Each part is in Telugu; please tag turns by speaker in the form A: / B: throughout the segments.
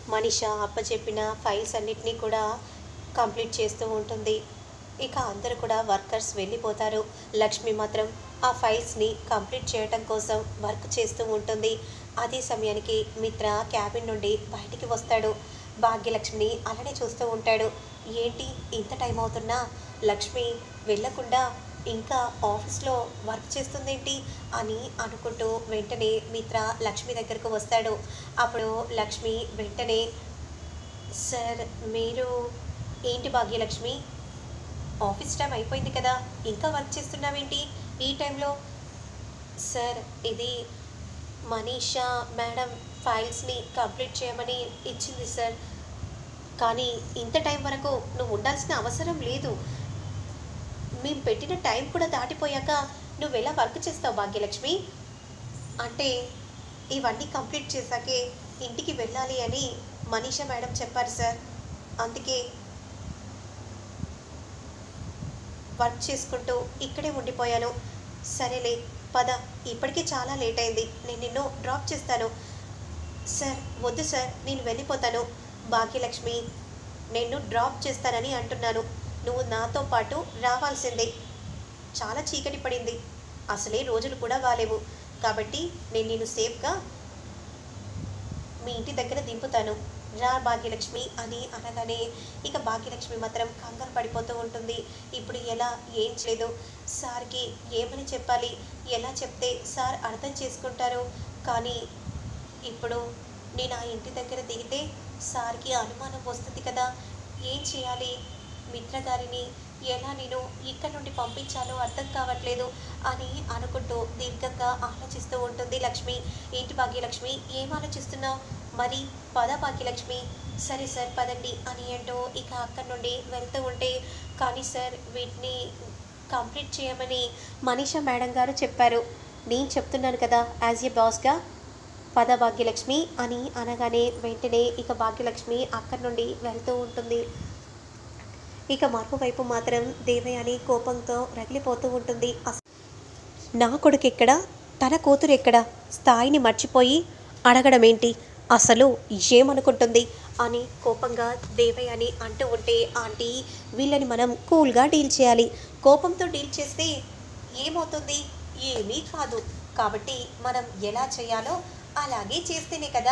A: మనిష అప్పచెప్పిన ఫైల్స్ అన్నిటినీ కూడా కంప్లీట్ చేస్తూ ఉంటుంది ఇక అందరూ కూడా వర్కర్స్ వెళ్ళిపోతారు లక్ష్మి మాత్రం ఆ ఫైల్స్ని కంప్లీట్ చేయటం కోసం వర్క్ చేస్తూ ఉంటుంది అదే సమయానికి మిత్ర క్యాబిన్ నుండి బయటికి వస్తాడు భాగ్యలక్ష్మిని అలానే చూస్తూ ఉంటాడు ఏంటి ఇంత టైం అవుతున్నా లక్ష్మి వెళ్ళకుండా ఇంకా ఆఫీస్లో వర్క్ చేస్తుందేంటి అని అనుకుంటూ వెంటనే మిత్ర లక్ష్మి దగ్గరకు వస్తాడు అప్పుడు లక్ష్మి వెంటనే సార్ మీరు ఏంటి భాగ్యలక్ష్మి ఆఫీస్ టైం అయిపోయింది కదా ఇంకా వర్క్ చేస్తున్నావేంటి ఈ టైంలో సార్ ఇది మనీషా మేడం ఫైల్స్ని కంప్లీట్ చేయమని ఇచ్చింది సార్ కానీ ఇంత టైం వరకు నువ్వు ఉండాల్సిన అవసరం లేదు మేము పెట్టిన టైం కూడా దాటిపోయాక నువ్వు ఎలా వర్క్ చేస్తావు భాగ్యలక్ష్మి అంటే ఇవన్నీ కంప్లీట్ చేశాకే ఇంటికి వెళ్ళాలి అని మనీషా మేడం చెప్పారు సార్ అందుకే వర్క్ చేసుకుంటూ ఇక్కడే ఉండిపోయాను సరేలే పద ఇప్పటికే చాలా లేట్ అయింది నేను నిన్ను డ్రాప్ చేస్తాను సార్ వద్దు సార్ నేను వెళ్ళిపోతాను భాగ్యలక్ష్మి నేను డ్రాప్ చేస్తానని అంటున్నాను నువ్వు నాతో పాటు రావాల్సిందే చాలా చీకటి పడింది అసలే రోజులు కూడా బాలేవు కాబట్టి నేను నేను సేఫ్గా మీ ఇంటి దగ్గర దింపుతాను రా భాగ్యలక్ష్మి అని అనగానే ఇక భాగ్యలక్ష్మి మాత్రం కంగారు పడిపోతూ ఉంటుంది ఇప్పుడు ఎలా ఏం చేయలేదు సార్కి ఏమని చెప్పాలి ఎలా చెప్తే సార్ అర్థం చేసుకుంటారు కానీ ఇప్పుడు నేను ఆ ఇంటి దగ్గర దిగితే సార్కి అనుమానం వస్తుంది కదా ఏం చేయాలి మిత్ర గారిని ఎలా నేను ఇక్కడ నుండి పంపించాలో అర్థం కావట్లేదు అని అనుకుంటూ దీర్ఘంగా ఆలోచిస్తూ ఉంటుంది లక్ష్మి ఏంటి భాగ్యలక్ష్మి ఏం ఆలోచిస్తున్నావు మరి పద భాగ్యలక్ష్మి సరే సార్ పదండి అని అంటూ ఇక అక్కడి నుండి వెళ్తూ ఉంటే కానీ సార్ వీటిని కంప్లీట్ చేయమని మనీషా మేడం గారు చెప్పారు నేను చెప్తున్నాను కదా యాజ్ ఏ బాస్గా పద భాగ్యలక్ష్మి అని అనగానే వెంటనే ఇక భాగ్యలక్ష్మి అక్కడి నుండి వెళ్తూ ఉంటుంది ఇక మరోవైపు మాత్రం దేవయాని కోపంతో రగిలిపోతూ ఉంటుంది అస- నా కొడుకు ఎక్కడ తన కూతురు ఎక్కడ స్థాయిని మర్చిపోయి అడగడం ఏంటి అసలు ఏమనుకుంటుంది అని కోపంగా దేవయాని అంటూ ఉంటే ఆంటీ వీళ్ళని మనం కూల్గా డీల్ చేయాలి కోపంతో డీల్ చేస్తే ఏమవుతుంది ఏమీ కాదు కాబట్టి మనం ఎలా చేయాలో అలాగే చేస్తేనే కదా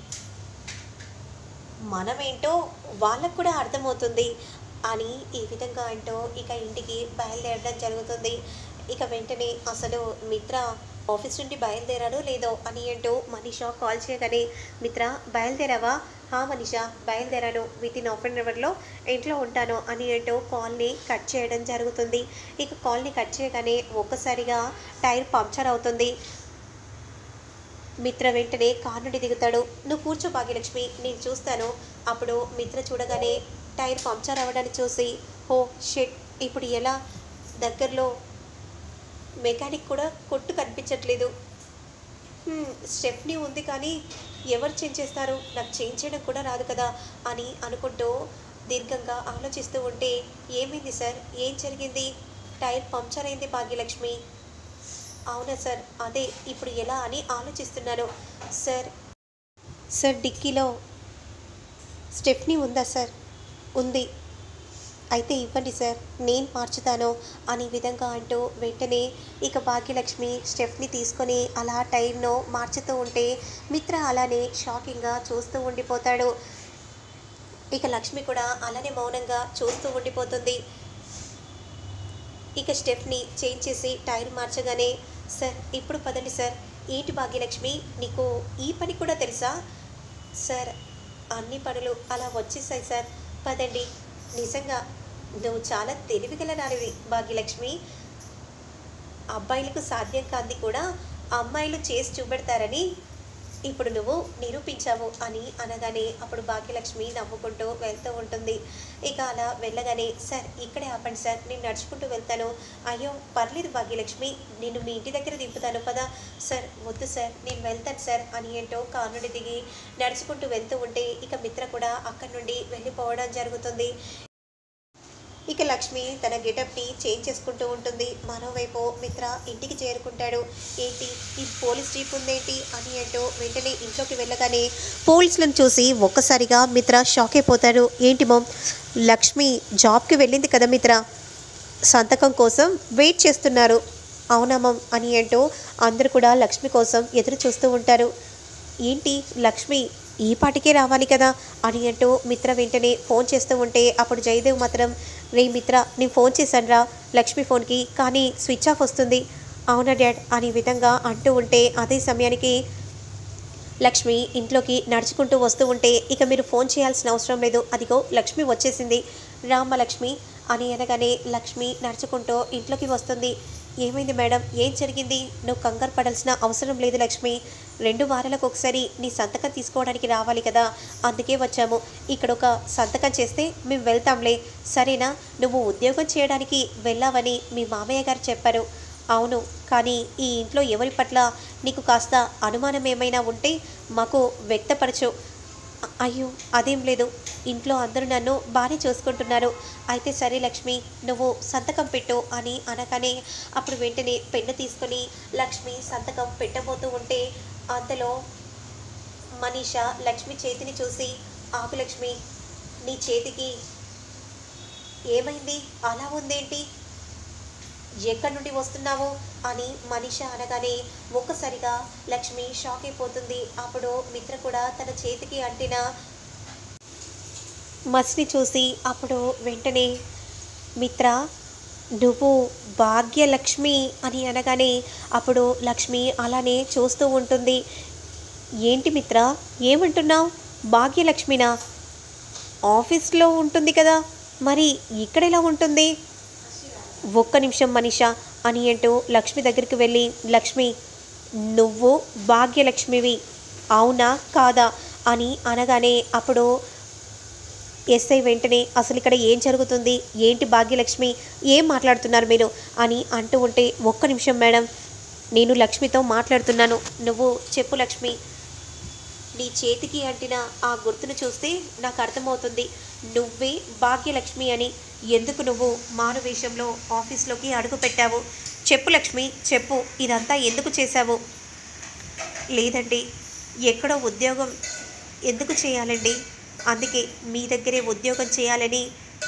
A: మనమేంటో వాళ్ళకు కూడా అర్థమవుతుంది అని ఈ విధంగా అంటూ ఇక ఇంటికి బయలుదేరడం జరుగుతుంది ఇక వెంటనే అసలు మిత్ర ఆఫీస్ నుండి బయలుదేరాడో లేదో అని అంటూ మనీషా కాల్ చేయగానే మిత్ర బయలుదేరావా హా మనీషా బయలుదేరాను విత్ ఇన్ హాఫ్ అన్ అవర్లో ఇంట్లో ఉంటాను అని అంటూ కాల్ని కట్ చేయడం జరుగుతుంది ఇక కాల్ని కట్ చేయగానే ఒక్కసారిగా టైర్ పంక్చర్ అవుతుంది మిత్ర వెంటనే కారు నుండి దిగుతాడు నువ్వు కూర్చో భాగ్యలక్ష్మి నేను చూస్తాను అప్పుడు మిత్ర చూడగానే టైర్ పంక్చర్ అవ్వడాన్ని చూసి ఓ షెట్ ఇప్పుడు ఎలా దగ్గరలో మెకానిక్ కూడా కొట్టు కనిపించట్లేదు "హ్మ్, స్టెప్నీ ఉంది కానీ ఎవరు చేంజ్ చేస్తారు నాకు చేంజ్ చేయడం కూడా రాదు కదా అని అనుకుంటూ దీర్ఘంగా ఆలోచిస్తూ ఉంటే ఏమైంది సార్ ఏం జరిగింది టైర్ పంక్చర్ అయింది భాగ్యలక్ష్మి అవునా సార్ అదే ఇప్పుడు ఎలా అని ఆలోచిస్తున్నాను సార్ సార్ డిక్కీలో స్టెఫ్నీ ఉందా సార్ ఉంది అయితే ఇవ్వండి సార్ నేను మార్చుతాను అనే విధంగా అంటూ వెంటనే ఇక భాగ్యలక్ష్మి స్టెఫ్ని తీసుకొని అలా టైర్ను మార్చుతూ ఉంటే మిత్ర అలానే షాకింగ్గా చూస్తూ ఉండిపోతాడు ఇక లక్ష్మి కూడా అలానే మౌనంగా చూస్తూ ఉండిపోతుంది ఇక స్టెప్ని చేంజ్ చేసి టైర్ మార్చగానే సార్ ఇప్పుడు పదండి సార్ ఏంటి భాగ్యలక్ష్మి నీకు ఈ పని కూడా తెలుసా సార్ అన్ని పనులు అలా వచ్చేసాయి సార్ పదండి నిజంగా నువ్వు చాలా తెలివిగల నానివి భాగ్యలక్ష్మి అబ్బాయిలకు సాధ్యం కాంది కూడా అమ్మాయిలు చేసి చూపెడతారని ఇప్పుడు నువ్వు నిరూపించావు అని అనగానే అప్పుడు భాగ్యలక్ష్మి నవ్వుకుంటూ వెళ్తూ ఉంటుంది ఇక అలా వెళ్ళగానే సార్ ఇక్కడే ఆపండి సార్ నేను నడుచుకుంటూ వెళ్తాను అయ్యో పర్లేదు భాగ్యలక్ష్మి నేను మీ ఇంటి దగ్గర దింపుతాను పదా సార్ వద్దు సార్ నేను వెళ్తాను సార్ అని ఏంటో కారు నుండి దిగి నడుచుకుంటూ వెళ్తూ ఉంటే ఇక మిత్ర కూడా అక్కడి నుండి వెళ్ళిపోవడం జరుగుతుంది ఇక లక్ష్మి తన గెటప్ని చేంజ్ చేసుకుంటూ ఉంటుంది మరోవైపు మిత్ర ఇంటికి చేరుకుంటాడు ఏంటి ఈ పోలీస్ జీప్ ఉందేంటి అని అంటూ వెంటనే ఇంట్లోకి వెళ్ళగానే పోలీసులను చూసి ఒక్కసారిగా మిత్ర షాక్ అయిపోతాడు ఏంటి మోమ్ లక్ష్మి జాబ్కి వెళ్ళింది కదా మిత్ర సంతకం కోసం వెయిట్ చేస్తున్నారు అవునమ్మం అని అంటూ అందరూ కూడా లక్ష్మి కోసం ఎదురు చూస్తూ ఉంటారు ఏంటి లక్ష్మి ఈ పాటికే రావాలి కదా అని అంటూ మిత్ర వెంటనే ఫోన్ చేస్తూ ఉంటే అప్పుడు జయదేవ్ మాత్రం రే మిత్ర నేను ఫోన్ చేశాను రా లక్ష్మి ఫోన్కి కానీ స్విచ్ ఆఫ్ వస్తుంది అవునా డాడ్ అనే విధంగా అంటూ ఉంటే అదే సమయానికి లక్ష్మి ఇంట్లోకి నడుచుకుంటూ వస్తూ ఉంటే ఇక మీరు ఫోన్ చేయాల్సిన అవసరం లేదు అదిగో లక్ష్మి వచ్చేసింది రామ లక్ష్మి అని అనగానే లక్ష్మి నడుచుకుంటూ ఇంట్లోకి వస్తుంది ఏమైంది మేడం ఏం జరిగింది నువ్వు కంగారు పడాల్సిన అవసరం లేదు లక్ష్మి రెండు వారాలకు ఒకసారి నీ సంతకం తీసుకోవడానికి రావాలి కదా అందుకే వచ్చాము ఇక్కడ ఒక సంతకం చేస్తే మేము వెళ్తాంలే సరేనా నువ్వు ఉద్యోగం చేయడానికి వెళ్ళావని మీ మామయ్య గారు చెప్పారు అవును కానీ ఈ ఇంట్లో ఎవరి పట్ల నీకు కాస్త అనుమానం ఏమైనా ఉంటే మాకు వ్యక్తపరచు అ- అయ్యో అదేం లేదు ఇంట్లో అందరూ నన్ను బాగానే చూసుకుంటున్నారు అయితే సరే లక్ష్మి నువ్వు సంతకం పెట్టు అని అనగానే అప్పుడు వెంటనే పెన్ను తీసుకొని లక్ష్మి సంతకం పెట్టబోతూ ఉంటే అంతలో మనీష లక్ష్మి చేతిని చూసి ఆకు లక్ష్మి నీ చేతికి ఏమైంది అలా ఉందేంటి ఎక్కడి నుండి వస్తున్నావు అని మనిష అనగానే ఒక్కసారిగా లక్ష్మి షాక్ అయిపోతుంది అప్పుడు మిత్ర కూడా తన చేతికి అంటిన మసిని చూసి అప్పుడు వెంటనే మిత్ర నువ్వు భాగ్యలక్ష్మి అని అనగానే అప్పుడు లక్ష్మి అలానే చూస్తూ ఉంటుంది ఏంటి మిత్ర ఏమంటున్నావు భాగ్యలక్ష్మినా ఆఫీస్లో ఉంటుంది కదా మరి ఇక్కడ ఎలా ఉంటుంది ఒక్క నిమిషం మనీషా అని అంటూ లక్ష్మి దగ్గరికి వెళ్ళి లక్ష్మి నువ్వు భాగ్యలక్ష్మివి అవునా కాదా అని అనగానే అప్పుడు ఎస్ఐ వెంటనే అసలు ఇక్కడ ఏం జరుగుతుంది ఏంటి భాగ్యలక్ష్మి ఏం మాట్లాడుతున్నారు మీరు అని అంటూ ఉంటే ఒక్క నిమిషం మేడం నేను లక్ష్మితో మాట్లాడుతున్నాను నువ్వు చెప్పు లక్ష్మి నీ చేతికి అంటిన ఆ గుర్తును చూస్తే నాకు అర్థమవుతుంది నువ్వే భాగ్యలక్ష్మి అని ఎందుకు నువ్వు మారు వేషంలో ఆఫీస్లోకి అడుగు పెట్టావు చెప్పు లక్ష్మి చెప్పు ఇదంతా ఎందుకు చేశావు లేదండి ఎక్కడో ఉద్యోగం ఎందుకు చేయాలండి అందుకే మీ దగ్గరే ఉద్యోగం చేయాలని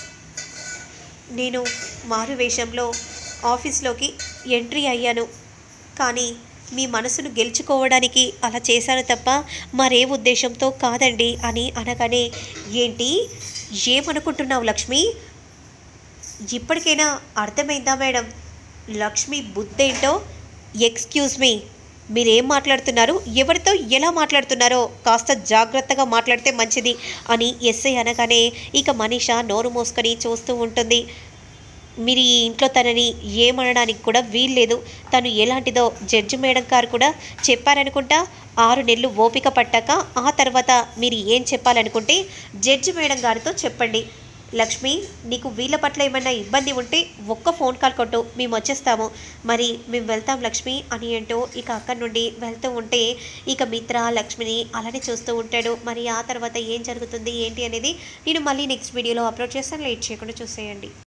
A: నేను మారు వేషంలో ఆఫీస్లోకి ఎంట్రీ అయ్యాను కానీ మీ మనసును గెలుచుకోవడానికి అలా చేశాను తప్ప మరే ఉద్దేశంతో కాదండి అని అనగానే ఏంటి ఏమనుకుంటున్నావు లక్ష్మి ఇప్పటికైనా అర్థమైందా మేడం లక్ష్మి బుద్ధేంటో ఎక్స్క్యూజ్ మీ మీరేం మాట్లాడుతున్నారు ఎవరితో ఎలా మాట్లాడుతున్నారో కాస్త జాగ్రత్తగా మాట్లాడితే మంచిది అని ఎస్ఐ అనగానే ఇక మనీష నోరు మూసుకొని చూస్తూ ఉంటుంది మీరు ఈ ఇంట్లో తనని ఏమనడానికి కూడా వీల్లేదు తను ఎలాంటిదో జడ్జి మేడం గారు కూడా చెప్పారనుకుంటా ఆరు నెలలు ఓపిక పట్టాక ఆ తర్వాత మీరు ఏం చెప్పాలనుకుంటే జడ్జి మేడం గారితో చెప్పండి లక్ష్మి నీకు వీళ్ళ పట్ల ఏమైనా ఇబ్బంది ఉంటే ఒక్క ఫోన్ కాల్ కొట్టు మేము వచ్చేస్తాము మరి మేము వెళ్తాం లక్ష్మి అని అంటూ ఇక అక్కడి నుండి వెళ్తూ ఉంటే ఇక మిత్ర లక్ష్మిని అలానే చూస్తూ ఉంటాడు మరి ఆ తర్వాత ఏం జరుగుతుంది ఏంటి అనేది నేను మళ్ళీ నెక్స్ట్ వీడియోలో అప్లోడ్ చేస్తాను లేట్ చేయకుండా చూసేయండి